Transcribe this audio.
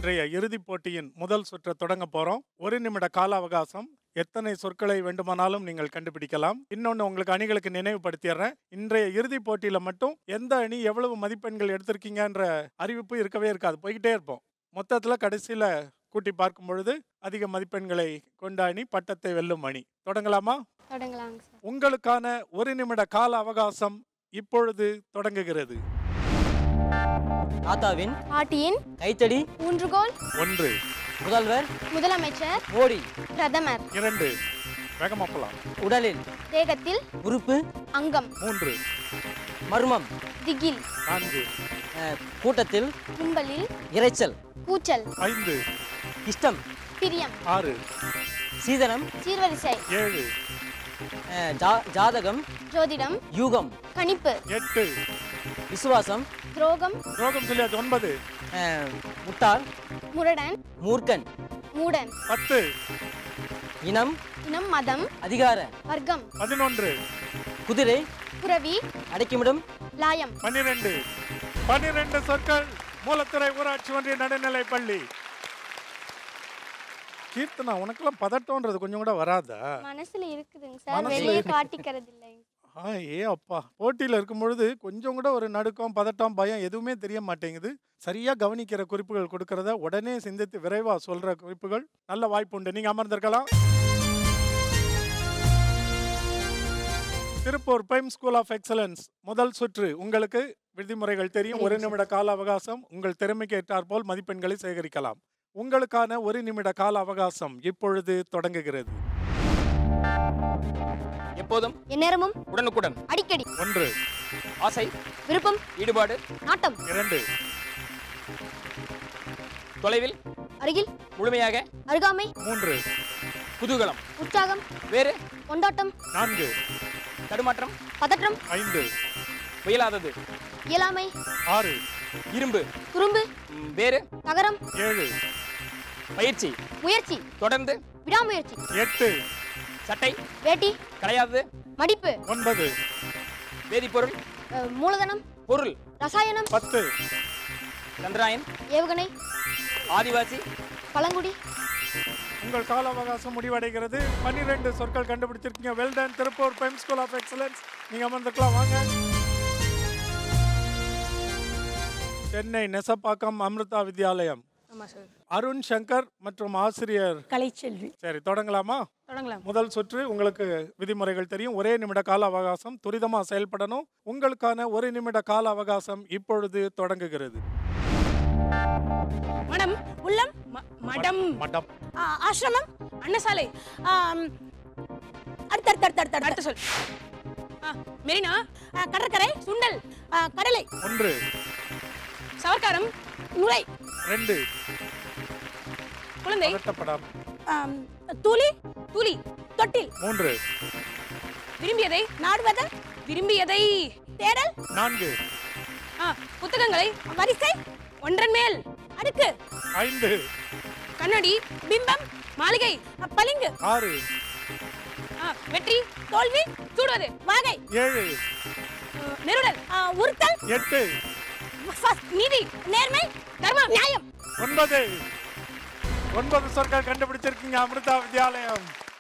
இன்றைய இறுதிப் போட்டியின் முதல் சுற்றை தொடங்க போறோம் ஒரு நிமிட கால அவகாசம் எத்தனை சொற்களை வேண்டுமானாலும் நீங்கள் கண்டுபிடிக்கலாம் இன்னொன்று உங்களுக்கு அணிகளுக்கு நினைவுபடுத்திடுறேன் இன்றைய இறுதிப் போட்டியில மட்டும் எந்த அணி எவ்வளவு மதிப்பெண்கள் எடுத்திருக்கீங்கன்ற அறிவிப்பு இருக்கவே இருக்காது போய்கிட்டே இருப்போம் மொத்தத்தில் கடைசியில் கூட்டி பார்க்கும் பொழுது அதிக மதிப்பெண்களை கொண்ட அணி பட்டத்தை வெல்லும் அணி தொடங்கலாமா தொடங்கலாங்க சார் உங்களுக்கான ஒரு நிமிட கால அவகாசம் இப்பொழுது தொடங்குகிறது தாத்தாவின் பாட்டியின் கைத்தடி ஊன்றுகோல் ஒன்று முதல்வர் முதலமைச்சர் மோடி பிரதமர் இரண்டு வேகமா போலாம் உடலில் தேகத்தில் உறுப்பு அங்கம் மூன்று மர்மம் திகில் நான்கு அஹ், கூட்டத்தில் கும்பலில் இரைச்சல் கூச்சல் ஐந்து இஷ்டம் பிரியம் ஆறு சீதனம் சீர்வரிசை ஏழு அஹ், ஜா- ஜாதகம் ஜோதிடம் யூகம் கணிப்பு எட்டு விசுவாசம் துரோகம் துரோகம் சொல்லியாச்சு ஒன்பது அஹ், முட்டாள் முரடன் மூர்க்கன் மூடன் பத்து இனம் இனம் மதம் அதிகார வர்க்கம் பதினொன்று குதிரை புரவி அடைக்குமிடம் லாயம் பன்னிரெண்டு பன்னிரெண்டு சொற்கள் மூலத்துறை ஊராட்சி ஒன்றிய நடுநிலைப் பள்ளி கீர்த்தனா உனக்கெல்லாம் பதட்டம்ன்றது கொஞ்சம் கூட வராதா மனசுல இருக்குதுங்க சார் மனசுல வெளியே இருக்கு. காட்டிக்கிறது இல்லைங்க ஆ ஏ அப்பா போட்டியில் இருக்கும் பொழுது கொஞ்சம் கூட ஒரு நடுக்கம் பதட்டம் பயம் எதுவுமே தெரிய மாட்டேங்குது சரியா கவனிக்கிற குறிப்புகள் கொடுக்கறத உடனே சிந்தித்து விரைவா சொல்ற குறிப்புகள் நல்ல வாய்ப்பு உண்டு நீங்க அமர்ந்திருக்கலாம் Tiruppur prime school of excellence முதல் சுற்று உங்களுக்கு விதிமுறைகள் தெரியும் ஒரு நிமிட கால அவகாசம் உங்கள் திறமைக்கு ஏற்றாற்போல் மதிப்பெண்களை சேகரிக்கலாம் உங்களுக்கான ஒரு நிமிட கால அவகாசம் இப்பொழுது தொடங்குகிறது எப்போதும் எந்நேரமும் உடனுக்குடன் அடிக்கடி ஒன்று ஆசை விருப்பம் ஈடுபாடு நாட்டம் இரண்டு தொலைவில் அருகில் முழுமையாக அருகாமை மூன்று குதூகலம் உற்சாகம் வேறு கொண்டாட்டம் நான்கு தடுமாற்றம் பதற்றம் ஐந்து முயலாதது இயலாமை ஆறு இரும்பு குறும்பு ம், வேறு நகரம் ஏழு பயிற்சி முயற்சி தொடர்ந்து விடாமுயற்சி எட்டு சட்டை வேட்டி கிடையாது மடிப்பு ஒன்பது வேதிப்பொருள் அஹ், மூலதனம் பொருள் ரசாயனம் பத்து சந்திராயன் ஏவுகணை ஆதிவாசி பழங்குடி உங்கள் கால அவகாசம் முடிவடைகிறது பன்னிரெண்டு சொற்கள் கண்டுபிடிச்சிருக்கீங்க வெல்டன் திருப்பூர் பெம் ஸ்கூல் ஆஃப் எக்ஸலன்ஸ் நீங்க அமர்ந்துக்கலாம் வாங்க சென்னை நெசப்பாக்கம் அமிர்தா வித்யாலயம் ஆமாம் சார் அருண் சங்கர் மற்றும் ஆசிரியர் கலைச்செல்வி சரி தொடங்கலாமா தொடங்கலாம் முதல் சுற்று உங்களுக்கு விதிமுறைகள் தெரியும் ஒரே நிமிட கால அவகாசம் துரிதமா செயல்படணும் உங்களுக்கான ஒரு நிமிட கால அவகாசம் இப்பொழுது தொடங்குகிறது மடம் உள்ளம் ம- மடம் மடம் ஆ, ஆசிரமம் அன்னசாலை ஆம், அடுத்து அடுத்து அடுத்து அடுத்து அடுத்து சொல் ஆ, மெரினா ஆ, கடற்கரை சுண்டல் ஆ, கடலை ஒன்று சவர்க்காரம் நுரை ரெண்டு குழந்தை பதட்டப்படாம ஆம், தூளி தூளி தொட்டில் மூன்று விரும்பியதை நாடுவத விரும்பியதை தேடல் நான்கு ஆ, புத்தகங்களை வரிசை ஒன்றன் மேல் அடுக்கு ஐந்து கண்ணாடி பிம்பம் மாளிகை அ, பளிங்கு ஆறு ஆ, வெற்றி தோல்வி சூடுவது வாகை ஏழு ஆ, நெருடல் ஆ, உறுத்தல் எட்டு ஃப- நீதி நேர்மை தர்மம் நியாயம் ஒன்பது ஒன்பது சொற்கள் கண்டுபிடிச்சிருக்கீங்க அமிர்தா வித்யாலயம்